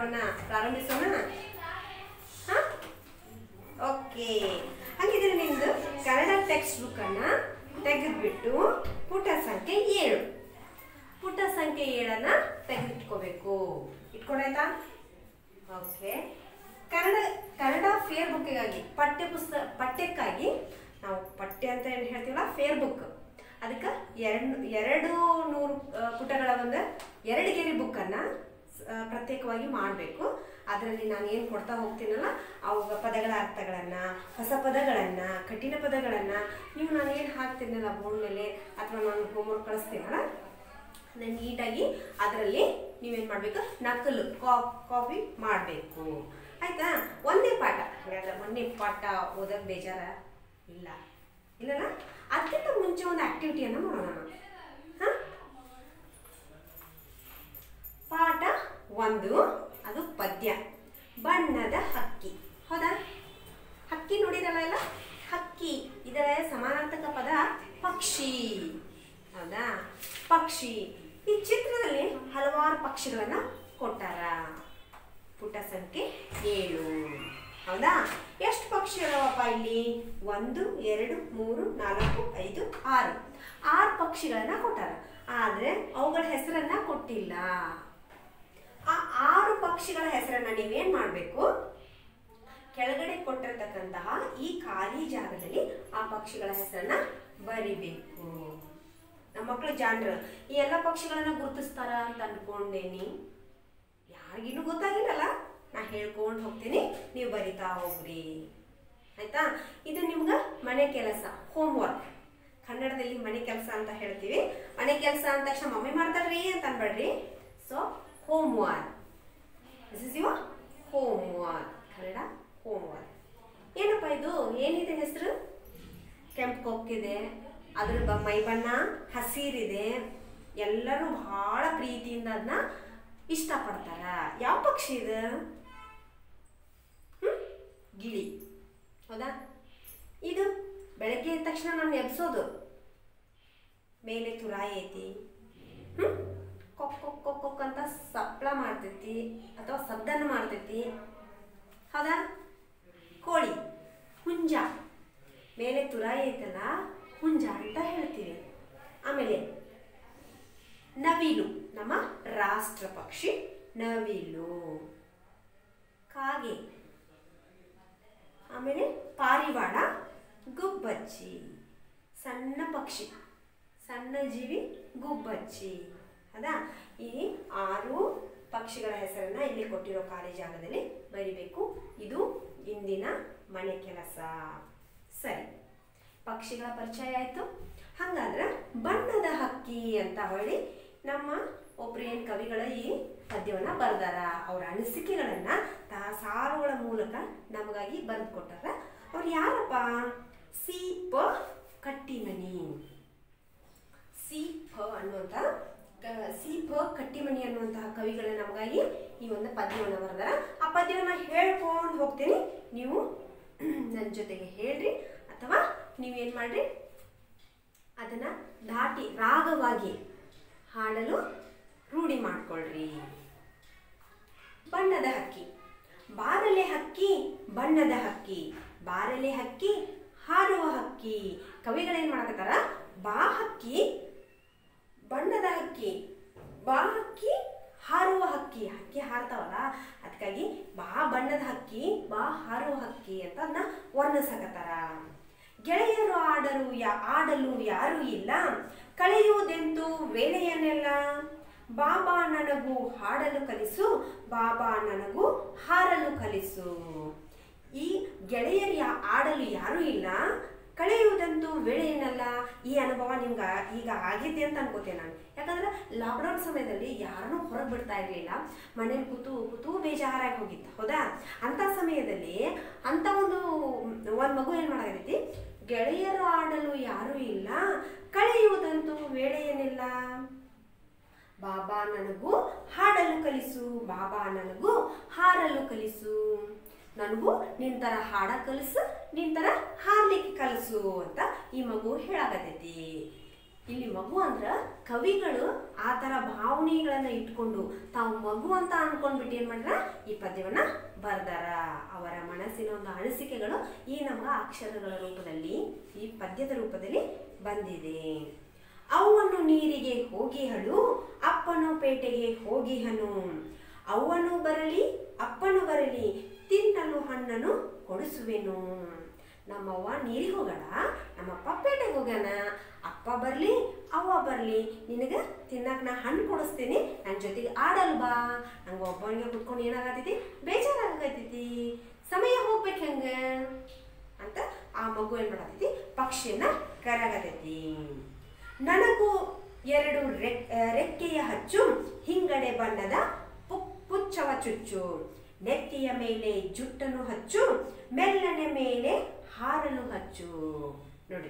ಪಾಠವನ್ನ ಪ್ರಾರಂಭಿಸೋಣ ಹಾ ಓಕೆ ಹಾಗಿದ್ರೆ ನಿಮ್ದು ಕನ್ನಡ ಟೆಕ್ಸ್ಟ್ ಬುಕ್ಕನ್ನು ತೆಗೆದುಬಿಟ್ಟು ಪುಟ ಸಂಖ್ಯೆ ಏಳು ಪುಟ ಸಂಖ್ಯೆ ಏಳನ್ನ ತೆಗೆದಿಟ್ಕೋಬೇಕು ಇಟ್ಕೊಂಡಾಯ್ತಾ ಓಕೆ ಕನ್ನಡ ಕನ್ನಡ ಫೇರ್ ಬುಕ್ಕಿಗಾಗಿ ಪಠ್ಯ ಪುಸ್ತಕ ಪಠ್ಯಕ್ಕಾಗಿ ನಾವು ಪಠ್ಯ ಅಂತ ಏನು ಹೇಳ್ತೀವಲ್ಲ ಫೇರ್ ಬುಕ್ ಅದಕ್ಕೆ ಎರಡು ಎರಡು ನೂರು ಆ, ಪುಟಗಳ ಒಂದು ಎರಡು ಗೆರೆ ಬುಕ್ಕನ್ನು ಪ್ರತ್ಯೇಕವಾಗಿ ಮಾಡಬೇಕು ಅದರಲ್ಲಿ ನಾನು ಏನು ಕೊಡ್ತಾ ಹೋಗ್ತೀನಲ್ಲ ಅವಾಗ ಪದಗಳ ಅರ್ಥಗಳನ್ನು ಹೊಸ ಪದಗಳನ್ನು ಕಠಿಣ ಪದಗಳನ್ನು ನೀವು ನಾನು ಏನು ಹಾಕ್ತೀನಲ್ಲ ಬೋರ್ಡ್ ಮೇಲೆ ಅಥವಾ ನಾನು ಹೋಮ್ವರ್ಕ್ ಕಳಿಸ್ತೀನಲ್ಲ ಅದನ್ನ ನೀಟಾಗಿ ಅದರಲ್ಲಿ ನೀವೇನು ಮಾಡಬೇಕು ನಕಲು ಕಾಪಿ ಮಾಡಬೇಕು ಆಯ್ತಾ ಒಂದೇ ಪಾಠ ಹಾಗಾದ್ರೆ ಒಂದೇ ಪಾಠ ಓದೋಕೆ ಬೇಜಾರ ಇಲ್ಲ ಇಲ್ಲಲ್ಲ ಅದಕ್ಕಿಂತ ಮುಂಚೆ ಒಂದು ಆಕ್ಟಿವಿಟಿಯನ್ನು ಮಾಡೋಣ ನಾವು ಹಾಂ ಪಾಠ ಒಂದು ಅದು ಪದ್ಯ ಬಣ್ಣದ ಹಕ್ಕಿ ಹೌದಾ ಹಕ್ಕಿ ನೋಡಿರಲ್ಲ ಇಲ್ಲ ಹಕ್ಕಿ ಇದರ ಸಮಾನಾರ್ಥಕ ಪದ ಪಕ್ಷಿ ಹೌದಾ ಪಕ್ಷಿ ಈ ಚಿತ್ರದಲ್ಲಿ ಹಲವಾರು ಪಕ್ಷಿಗಳನ್ನ ಕೊಟ್ಟಾರ ಪುಟ ಸಂಖ್ಯೆ ಏಳು ಹೌದಾ ಎಷ್ಟು ಪಕ್ಷಿ ಇದಾವಪ್ಪ ಇಲ್ಲಿ ಒಂದು ಎರಡು ಮೂರು ನಾಲ್ಕು ಐದು ಆರು ಆರು ಪಕ್ಷಿಗಳನ್ನ ಕೊಟ್ಟಾರ ಆದ್ರೆ ಅವುಗಳ ಹೆಸರನ್ನ ಕೊಟ್ಟಿಲ್ಲ ಆ ಆರು ಪಕ್ಷಿಗಳ ಹೆಸರನ್ನ ನೀವೇನ್ ಮಾಡಬೇಕು ಕೆಳಗಡೆ ಕೊಟ್ಟಿರ್ತಕ್ಕಂತಹ ಈ ಖಾಲಿ ಜಾಗದಲ್ಲಿ ಆ ಪಕ್ಷಿಗಳ ಹೆಸರನ್ನ ಬರಿಬೇಕು ನಮ್ಮ ಮಕ್ಕಳು ಜಾಣರು ಈ ಎಲ್ಲ ಪಕ್ಷಿಗಳನ್ನ ಗುರುತಿಸ್ತಾರ ಅಂತ ಅನ್ಕೊಂಡೇನಿ ಯಾರಿಗಿನ್ನೂ ಗೊತ್ತಾಗಿಲ್ಲಲ್ಲ ನಾ ಹೇಳ್ಕೊಂಡು ಹೋಗ್ತೀನಿ ನೀವು ಬರಿತಾ ಹೋಗ್ರಿ ಆಯ್ತಾ ಇದು ನಿಮ್ಗೆ ಮನೆ ಕೆಲಸ ಹೋಮ್ವರ್ಕ್ ಕನ್ನಡದಲ್ಲಿ ಮನೆ ಕೆಲಸ ಅಂತ ಹೇಳ್ತೀವಿ ಮನೆ ಕೆಲಸ ಅಂದ ತಕ್ಷಣ ಮಮ್ಮಿ ಮಾಡ್ತಾರ್ರಿ ಅಂತ ಅನ್ಬೇಡ್ರಿ so homework this is your homework Kannada homework ಏನಪ್ಪ ಇದು ಏನಿದೆ ಹೆಸರು ಕೆಂಪು ಕೊಕ್ಕಿದೆ ಅದ್ರ ಬ ಮೈ ಬಣ್ಣ ಹಸಿರಿದೆ ಎಲ್ಲರೂ ಬಹಳ ಪ್ರೀತಿಯಿಂದ ಅದನ್ನ ಇಷ್ಟಪಡ್ತಾರ ಯಾವ ಪಕ್ಷಿ ಇದು ಹ್ಮ್? ಗಿಳಿ ಹೌದಾ ಇದು ಬೆಳಗ್ಗೆ ಎದ್ದ ತಕ್ಷಣ ನಾನು ಎಬ್ಸೋದು ಮೇಲೆ ತುರಾಯಿ ಐತಿ ಹ್ಮ್? ಕೊಕ್ ಕೊಕ್ ಕೊಕ್ ಕೊಕ್ ಅಂತ ಸಪ್ಪಳ ಮಾಡ್ತೈತಿ ಅಥವಾ ಸದ್ದನ್ನು ಮಾಡ್ತೈತಿ ಹೌದಾ ಕೋಳಿ ಹುಂಜ ಮೇಲೆ ತುರಾಯಿ ಐತಲ್ಲ ಹುಂಜ ಅಂತ ಹೇಳ್ತೀವಿ ಆಮೇಲೆ ನವಿಲು ನಮ್ಮ ರಾಷ್ಟ್ರ ಪಕ್ಷಿ ನವಿಲು ಕಾಗೆ ಆಮೇಲೆ ಪಾರಿವಾಳ ಗುಬ್ಬಚ್ಚಿ ಸಣ್ಣ ಪಕ್ಷಿ ಸಣ್ಣ ಜೀವಿ ಗುಬ್ಬಚ್ಚಿ ಹೌದಾ ಈ ಆರು ಪಕ್ಷಿಗಳ ಹೆಸರನ್ನ ಇಲ್ಲಿ ಕೊಟ್ಟಿರೋ ಖಾಲಿ ಜಾಗದಲ್ಲಿ ಬರಿಬೇಕು ಇದು ಇಂದಿನ ಮನೆ ಕೆಲಸ ಸರಿ ಪಕ್ಷಿಗಳ ಪರಿಚಯ ಆಯಿತು ಹಾಗಾದ್ರೆ ಬಣ್ಣದ ಹಕ್ಕಿ ಅಂತ ಹೇಳಿ ನಮ್ಮ ಒಬ್ರು ಏನು ಕವಿಗಳ ಈ ಪದ್ಯವನ್ನು ಬರೆದಾರ ಅವರ ಅನಿಸಿಕೆಗಳನ್ನು ತಾ ಸಾಲುಗಳ ಮೂಲಕ ನಮಗಾಗಿ ಬರೆದು ಕೊಟ್ಟಾರ ಅವ್ರು ಯಾರಪ್ಪ ಸಿ ಪ ಕಟ್ಟಿಮನಿ ಸಿ ಪ ಅನ್ನುವಂಥ ಕ- ಸಿ ಪ ಕಟ್ಟಿಮನಿ ಅನ್ನುವಂತಹ ಕವಿಗಳು ನಮಗಾಗಿ ಈ ಒಂದು ಪದ್ಯವನ್ನು ಬರೆದಾರ ಆ ಪದ್ಯವನ್ನು ಹೇಳ್ಕೊಂಡು ಹೋಗ್ತೀನಿ ನೀವು ನನ್ನ ಜೊತೆಗೆ ಹೇಳ್ರಿ ಅಥವಾ ನೀವೇನು ಮಾಡ್ರಿ ಅದನ್ನ ದಾಟಿ ರಾಗವಾಗಿ ಹಾಡಲು ರೂಢಿ ಮಾಡ್ಕೊಳ್ರಿ ಬಣ್ಣದ ಹಕ್ಕಿ ಬಾರಲೆ ಹಕ್ಕಿ ಬಣ್ಣದ ಹಕ್ಕಿ ಬಾರಲೆ ಹಕ್ಕಿ ಹಾರುವ ಹಕ್ಕಿ ಕವಿಗಳೇನ್ ಮಾಡಕತ್ತಾರ ಬಾ ಹಕ್ಕಿ ಬಣ್ಣದ ಹಕ್ಕಿ ಬಾ ಹಕ್ಕಿ ಹಾರುವ ಹಕ್ಕಿ ಹಕ್ಕಿ ಹಾರ್ತಾವಲ್ಲ ಅದಕ್ಕಾಗಿ ಬಾ ಬಣ್ಣದ ಹಕ್ಕಿ ಬಾ ಹಾರುವ ಹಕ್ಕಿ ಅಂತ ಅದನ್ನ ವರ್ಣಿಸಕತ್ತಾರ ಗೆಳೆಯರು ಆಡಲು ಯಾ ಆಡಲು ಯಾರೂ ಇಲ್ಲ ಕಳೆಯುವುದೆಂದು ವೇಳೆಯನ್ನೆಲ್ಲ ಬಾಬಾ ನನಗೂ ಹಾಡಲು ಕಲಿಸು ಬಾಬಾ ನನಗೂ ಹಾರಲು ಕಲಿಸು ಈ ಗೆಳೆಯರು ಯಾ ಆಡಲು ಯಾರೂ ಇಲ್ಲ ಕಳೆಯುವುದಂತೂ ವೇಳೆಯೇನಲ್ಲ ಈ ಅನುಭವ ನಿಮ್ಗೆ ಈಗ ಆಗಿದೆ ಅಂತ ಅನ್ಕೋತೇನೆ ನಾನು ಯಾಕಂದ್ರೆ ಲಾಕ್ಡೌನ್ ಸಮಯದಲ್ಲಿ ಯಾರನ್ನೂ ಹೊರಗೆ ಬಿಡ್ತಾ ಇರಲಿಲ್ಲ ಮನೇಲಿ ಕೂತು ಕೂತು ಬೇಜಾರಾಗಿ ಹೋಗಿತ್ತು ಹೌದಾ ಅಂಥ ಸಮಯದಲ್ಲಿ ಅಂಥ ಒಂದು ಒಂದು ಮಗು ಏನು ಮಾಡಾಕತ್ತೈತಿ ಗೆಳೆಯರು ಆಡಲು ಯಾರೂ ಇಲ್ಲ ಕಳೆಯುವುದಂತೂ ವೇಳೆಯೇನಿಲ್ಲ ಬಾಬಾ ನನಗೂ ಹಾಡಲು ಕಲಿಸು ಬಾಬಾ ನನಗೂ ಹಾರಲು ಕಲಿಸು ನನಗೂ ನಿನ್ ಥರ ಹಾಡ ಕಲಿಸು ನಿನ್ ಥರ ಹಾರ್ಲಿಕ್ಕೆ ಕಲಿಸು ಅಂತ ಈ ಮಗು ಹೇಳಾಕತ್ತೈತಿ ಇಲ್ಲಿ ಮಗು ಅಂದ್ರ ಕವಿಗಳು ಆ ಥರ ಭಾವನೆಗಳನ್ನ ಇಟ್ಕೊಂಡು ತಾವು ಮಗು ಅಂತ ಅನ್ಕೊಂಡ್ಬಿಟ್ಟು ಏನ್ ಮಾಡ್ರ ಈ ಪದ್ಯವನ್ನ ಬರ್ದಾರ ಅವರ ಮನಸ್ಸಿನ ಒಂದು ಅನಿಸಿಕೆಗಳು ಈ ನಮ್ಮ ಅಕ್ಷರಗಳ ರೂಪದಲ್ಲಿ ಈ ಪದ್ಯದ ರೂಪದಲ್ಲಿ ಬಂದಿದೆ ಅವನು ನೀರಿಗೆ ಹೋಗಿಹಳು ಅಪ್ಪನು ಪೇಟೆಗೆ ಹೋಗಿಹನು ಅವನು ಬರಲಿ ಅಪ್ಪನು ಬರಲಿ ತಿನ್ನಲು ಹಣ್ಣನ್ನು ಕೊಡಿಸುವೆನು ನಮ್ಮವ್ವ ನೀರಿಗೆ ಹೋಗೋಣ ನಮ್ಮಪ್ಪ ಪೇಟೆಗೆ ಹೋಗೋಣ ಅಪ್ಪ ಬರಲಿ ಅವ್ವ ಬರಲಿ ನಿನಗೆ ತಿನ್ನಕ್ಕೆ ನಾ ಹಣ್ಣು ಕೊಡಿಸ್ತೀನಿ ನನ್ನ ಜೊತೆಗೆ ಆಡಲ್ ಬಾ ನಂಗೆ ಒಬ್ಬನಿಗೆ ಕುತ್ಕೊಂಡು ಏನಾಗತೈತಿ ಬೇಜಾರಾಗತೈತಿ ಸಮಯ ಹೋಗ್ಬೇಕು ಹೆಂಗೆ ಅಂತ ಆ ಮಗು ಏನು ಮಾಡತೈತಿ ಪಕ್ಷಿಯನ್ನ ಕರಗತೈತಿ ನನಗೂ ಎರಡು ರೆಕ್ ರೆಕ್ಕೆಯ ಹಚ್ಚು ಹಿಂಗಡೆ ಬಣ್ಣದ ಪು- ಪುಚ್ಚವ ಚುಚ್ಚು ನೆತ್ತಿಯ ಮೇಲೆ ಜುಟ್ಟನ್ನು ಹಚ್ಚು ಮೆಲ್ಲನೆ ಮೇಲೆ ಹಾರಲು ಹಚ್ಚು ನೋಡಿ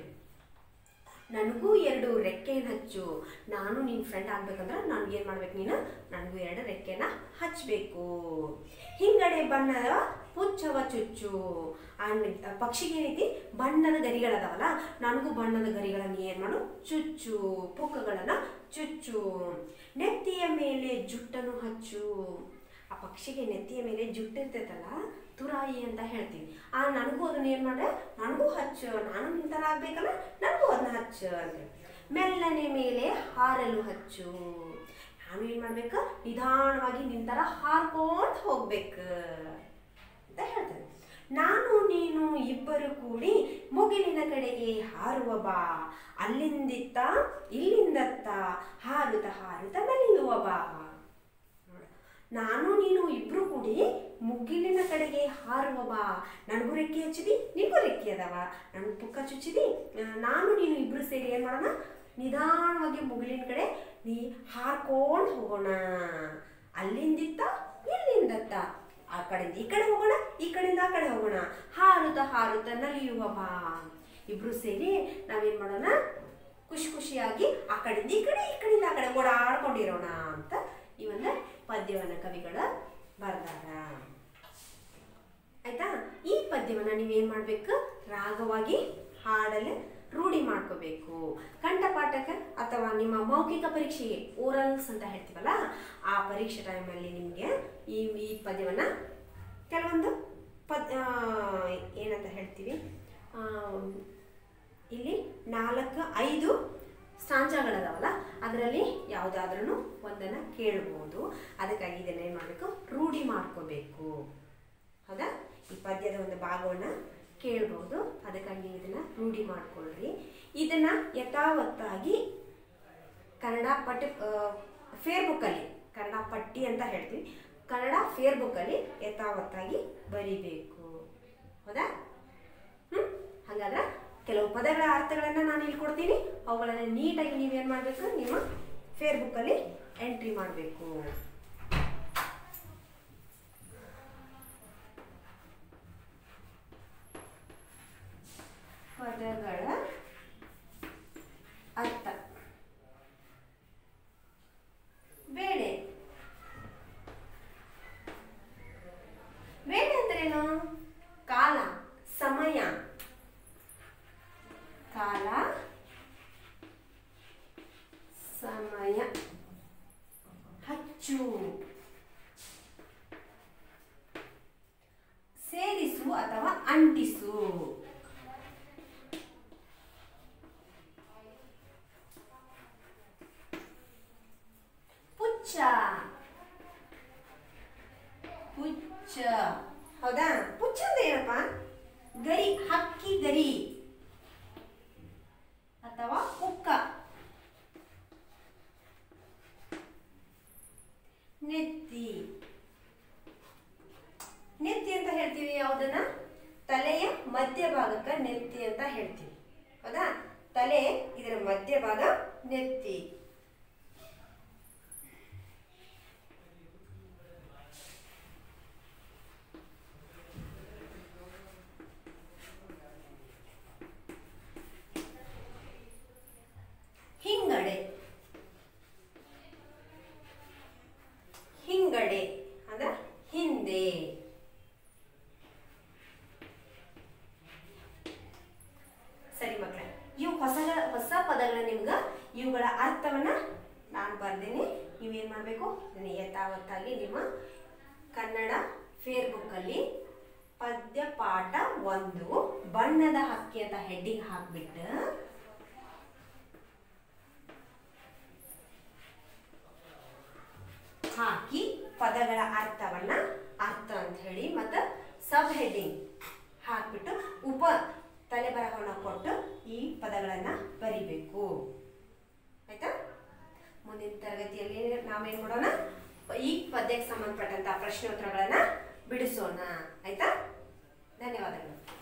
ನನಗೂ ಎರಡು ರೆಕ್ಕೆನ ಹಚ್ಚು ನಾನು ನಿನ್ನ ಫ್ರೆಂಡ್ ಆಗ್ಬೇಕಂದ್ರೆ ನನಗೆ ಏನು ಮಾಡ್ಬೇಕು ನೀನು ನನಗೂ ಎರಡು ರೆಕ್ಕೆನ ಹಚ್ಚಬೇಕು ಹಿಂಗಡೆ ಬಣ್ಣದ ಪುಚ್ಚವ ಚುಚ್ಚು ಆ ನ- ಪಕ್ಷಿಗೆ ಏನೈತಿ ಬಣ್ಣದ ಗರಿಗಳದಾವಲ್ಲ ನನಗೂ ಬಣ್ಣದ ಗರಿಗಳನ್ನ ಏನು ಮಾಡು ಚುಚ್ಚು ಪುಕ್ಕಗಳನ್ನು ಚುಚ್ಚು ನೆತ್ತಿಯ ಮೇಲೆ ಜುಟ್ಟನ್ನು ಹಚ್ಚು ಆ ಪಕ್ಷಿಗೆ ನೆತ್ತಿಯ ಮೇಲೆ ಜುಟ್ಟು ಇರ್ತೈತಲ್ಲ ತುರಾಯಿ ಅಂತ ಹೇಳ್ತೀವಿ ಆ ನನಗೂ ಅದನ್ನ ಏನು ಮಾಡ ನನಗೂ ಹಚ್ಚು ನಾನು ನಿನ್ ಥರ ಆಗ್ಬೇಕಲ್ಲ ನನಗೂ ಅದನ್ನ ಹಚ್ಚು ಅಂತ ಮೆಲ್ಲನೆ ಮೇಲೆ ಹಾರಲು ಹಚ್ಚು ನಾನು ಏನು ಮಾಡ್ಬೇಕು ನಿಧಾನವಾಗಿ ನಿನ್ ಥರ ಹಾರ್ಕೊಂಡು ಹೋಗ್ಬೇಕು ಅಂತ ಹೇಳ್ತಾರೆ ನಾನು ನೀನು ಇಬ್ಬರು ಕೂಡಿ ಮುಗಿಲಿನ ಕಡೆಗೆ ಹಾರುವ ಬಾ ಅಲ್ಲಿಂದಿತ್ತ ಇಲ್ಲಿಂದತ್ತ ಹಾರುತ್ತ ಹಾರುತ್ತ ನಲಿಯುವ ಬಾ ನೋಡು. ನಾನು ನೀನು ಇಬ್ರು ಕೂಡಿ ಮುಗಿಲಿನ ಕಡೆಗೆ ಹಾರುವ ಬಾ ನನಗೂ ರೆಕ್ಕೆ ಹಚ್ಚಿದಿ ನಿನಗೂ ರೆಕ್ಕೆ ಅದಾವ ನನಗೂ ಪುಕ್ಕ ಚುಚ್ಚಿದಿ ಆ, ನಾನು ನೀನು ಇಬ್ರು ಸೇರಿ ಏನು ಮಾಡೋಣ ನಿಧಾನವಾಗಿ ಮುಗಿಲಿನ ಕಡೆ ನೀ ಹಾರ್ಕೊಂಡು ಹೋಗೋಣ ಅಲ್ಲಿಂದಿತ್ತ ಇಲ್ಲಿಂದತ್ತ ಆ ಕಡೆಯಿಂದ ಈ ಕಡೆ ಹೋಗೋಣ ಈ ಕಡೆಯಿಂದ ಆ ಕಡೆ ಹೋಗೋಣ ಹಾರುತ್ತ ಹಾರುತ್ತ ನಲಿಯುವ ಬಾ ಇಬ್ರು ಸೇರಿ ನಾವೇನ್ ಮಾಡೋಣ ಖುಷಿ ಖುಷಿಯಾಗಿ ಆ ಕಡೆಯಿಂದ ಈ ಕಡೆ ಈ ಕಡೆಯಿಂದ ಆ ಕಡೆ ಓಡಾಡ್ಕೊಂಡಿರೋಣ ಅಂತ ಈ ಒಂದು ಪದ್ಯವನ್ನ ಕವಿಗಳ ಬರ್ದಾರ ಆಯ್ತಾ ಈ ಪದ್ಯವನ್ನ ನೀವೇನ್ ಮಾಡ್ಬೇಕು ರಾಗವಾಗಿ ಹಾಡಲು ರೂಢಿ ಮಾಡ್ಕೋಬೇಕು ಕಂಠಪಾಠಕ ಅಥವಾ ನಿಮ್ಮ ಮೌಖಿಕ ಪರೀಕ್ಷೆಗೆ ಓರಲ್ಸ್ ಅಂತ ಹೇಳ್ತೀವಲ್ಲ ಆ ಪರೀಕ್ಷೆ ಟೈಮಲ್ಲಿ ನಿಮಗೆ ಈ ಈ ಪದ್ಯವನ್ನ ಕೆಲವೊಂದು ಪದ್ ಆ, ಏನಂತ ಹೇಳ್ತೀವಿ ಆ, ಇಲ್ಲಿ ನಾಲ್ಕು ಐದು ಸ್ಟಾಂಜಗಳದಾವಲ್ಲ ಅದರಲ್ಲಿ ಯಾವುದಾದ್ರೂ ಒಂದನ್ನು ಕೇಳ್ಬೋದು ಅದಕ್ಕಾಗಿ ಇದನ್ನ ಏನು ಮಾಡಬೇಕು ರೂಢಿ ಮಾಡ್ಕೋಬೇಕು ಹೌದಾ ಈ ಪದ್ಯದ ಒಂದು ಭಾಗವನ್ನು ಕೇಳ್ಬೋದು ಅದಕ್ಕಾಗಿ ನೀವು ಇದನ್ನ ರೂಢಿ ಮಾಡ್ಕೊಳ್ರಿ ಇದನ್ನ ಯಥಾವತ್ತಾಗಿ ಕನ್ನಡ ಪಟ್ಟಿ ಫೇರ್ಬುಕ್ಕಲ್ಲಿ ಕನ್ನಡ ಪಟ್ಟಿ ಅಂತ ಹೇಳ್ತೀವಿ ಕನ್ನಡ ಫೇರ್ಬುಕ್ಕಲ್ಲಿ ಯಥಾವತ್ತಾಗಿ ಬರಿಬೇಕು ಹೌದಾ ಹ್ಮ್ ಹಾಗಾದ್ರೆ ಕೆಲವು ಪದಗಳ ಅರ್ಥಗಳನ್ನು ನಾನು ಇಲ್ಲಿ ಕೊಡ್ತೀನಿ ಅವುಗಳನ್ನು ನೀಟಾಗಿ ನೀವೇನು ಮಾಡಬೇಕು ನಿಮ್ಮ ಫೇರ್ಬುಕ್ಕಲ್ಲಿ ಎಂಟ್ರಿ ಮಾಡಬೇಕು ಪದಗಳ ಅರ್ಥ ಬೇಳೆ ಬೇಳೆ ಅಂದ್ರೇನು ಕಾಲ ಸಮಯ ಕಾಲ ಸಮಯ ಹಚ್ಚು ಸೇರಿಸು ಅಥವಾ ಅಂಟಿಸು ಪುಚ್ಚ ಪುಚ್ಚ ಹೌದಾ ಪುಚ್ಚ ಅಂದ್ರೆ ಏನಪ್ಪ ಗರಿ ಹಕ್ಕಿ ಗರಿ ಅಥವಾ ಕುಕ್ಕ ನೆತ್ತಿ ನೆತ್ತಿ ಅಂತ ಹೇಳ್ತೀವಿ ಯಾವುದನ್ನ ತಲೆಯ ಮಧ್ಯಭಾಗಕ್ಕೆ ನೆತ್ತಿ ಅಂತ ಹೇಳ್ತೀವಿ ಹೌದಾ ತಲೆ ಇದರ ಮಧ್ಯಭಾಗ ನೆತ್ತಿ ಹಿಂಗಡೆ ಹಿಂಗಡೆ ಅಂದ್ರ ಹಿಂದೆ ಸರಿ ಮಕ್ಕಳೇ ಇವು ಹೊಸ ಹೊಸ ಪದಗಳನ್ನ ನಿಮ್ಗೆ ನಾನು ಯಥಾವತ್ತಾಗಿ ನಿಮ್ಮ ಕನ್ನಡ ಫೇರ್ ಬುಕ್ಕಲ್ಲಿ ಪದ್ಯ ಪಾಠ ಒಂದು ಬಣ್ಣದ ಹಕ್ಕಿ ಅಂತ ಹೆಡ್ಡಿಂಗ್ ಹಾಕ್ಬಿಟ್ಟು ಹಾಕಿ ಪದಗಳ ಅರ್ಥವನ್ನ ಅರ್ಥ ಅಂತ ಹೇಳಿ ಮತ್ತು ಸಬ್ ಹೆಡ್ಡಿಂಗ್ ಹಾಕ್ಬಿಟ್ಟು ಉಪ ತಲೆಬರಹವನ್ನು ಕೊಟ್ಟು ಈ ಪದಗಳನ್ನ ಬರಿಬೇಕು ಆಯ್ತಾ ಮುಂದಿನ ತರಗತಿಯಲ್ಲಿ ನಾವೇನ್ ಮಾಡೋಣ ಈ ಪದ್ಯಕ್ಕೆ ಸಂಬಂಧಪಟ್ಟಂತ ಪ್ರಶ್ನೋತ್ತರಗಳನ್ನ ಬಿಡಿಸೋಣ ಆಯ್ತಾ ಧನ್ಯವಾದಗಳು